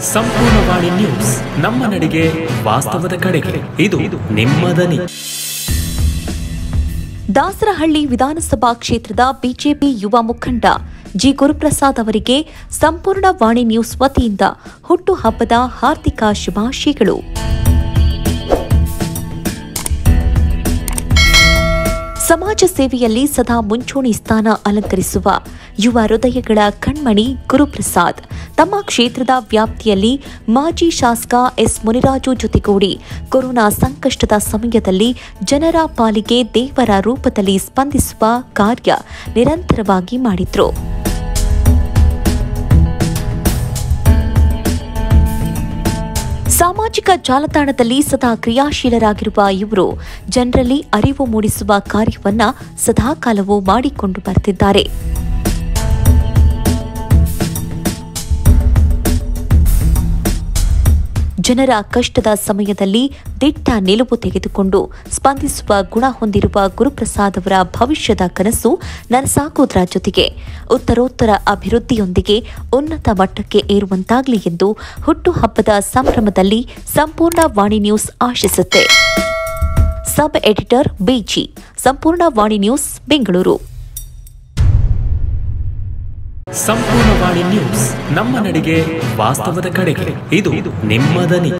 Sampoorna Vani news ನಮ್ಮ ನಡಿಗೆ ವಾಸ್ತವದ ಕಡೆಗೆ ಇದು ನಿಮ್ಮ ದನಿ ದಾಸರಹಳ್ಳಿ ವಿಧಾನಸಭಾ ಕ್ಷೇತ್ರದ ಬಿಜೆಪಿ ಯುವ ಮುಖಂಡ ಜಿ ಗುರುಪ್ರಸಾದ್ ಅವರಿಗೆ ಸಂಪೂರ್ಣ ವಾಣಿ ನ್ಯೂಸ್ ವತಿಯಿಂದ ಹುಟ್ಟುಹಬ್ಬದ ಹಾರ್ದಿಕ ಶುಭಾಶಯಗಳು ಸಮಾಜ ಸೇವೆಯಲ್ಲಿ ಸದಾ ಮುಂಚೂಣಿ ಸ್ಥಾನ ಅಲಂಕರಿಸುವ ಯುವ ಹೃದಯಗಳ ಕಣ್ಮಣಿ ಗುರುಪ್ರಸಾದ್ ತಮ್ಮ ಕ್ಷೇತ್ರದ ವ್ಯಾಪ್ತಿಯಲ್ಲಿ ಮಾಜಿ ಶಾಸಕ ಎಸ್ ಮುನಿರಾಜು ಜೊತೆಗೂಡಿ ಕೊರೋನಾ ಸಂಕಷ್ಟದ ಸಮಯದಲ್ಲಿ ಜನರ ಪಾಲಿಗೆ ದೇವರ ರೂಪದಲ್ಲಿ ಸ್ಪಂದಿಸುವ ಕಾರ್ಯ ನಿರಂತರವಾಗಿ ಮಾಡಿದ್ರು ಸಾಮಾಜಿಕ ಜಾಲತಾಣದಲ್ಲಿ ಸದಾ ಕ್ರಿಯಾಶೀಲರಾಗಿರುವ ಇವರು ಜನರಲ್ಲಿ ಅರಿವು ಮೂಡಿಸುವ ಕಾರ್ಯವನ್ನ ಸದಾಕಾಲವೂ ಮಾಡಿಕೊಂಡು ಬರ್ತಿದ್ದಾರೆ ಜನರ ಕಷ್ಟದ ಸಮಯದಲ್ಲಿ ದಿಟ್ಟ ನಿಲುವು ತೆಗೆದುಕೊಂಡು ಸ್ಪಂದಿಸುವ ಗುಣ ಹೊಂದಿರುವ ಗುರುಪ್ರಸಾದ್ ಅವರ ಭವಿಷ್ಯದ ಕನಸು ನನಸಾಗುವುದರ ಜೊತೆಗೆ ಉತ್ತರೋತ್ತರ ಅಭಿವೃದ್ಧಿಯೊಂದಿಗೆ ಉನ್ನತ ಮಟ್ಟಕ್ಕೆ ಏರುವಂತಾಗಲಿ ಎಂದು ಹುಟ್ಟುಹಬ್ಬದ ಸಂಭ್ರಮದಲ್ಲಿ ಸಂಪೂರ್ಣ ವಾಣಿ ನ್ಯೂಸ್ ಆಶಿಸುತ್ತೆ sub editor BG Sampoorna Vani news Bengaluru Sampoornavani news ನಮ್ಮ ನಡಿಗೆ ವಾಸ್ತವದ ಕಡೆಗೆ ಇದು ನಿಮ್ಮ ದನಿ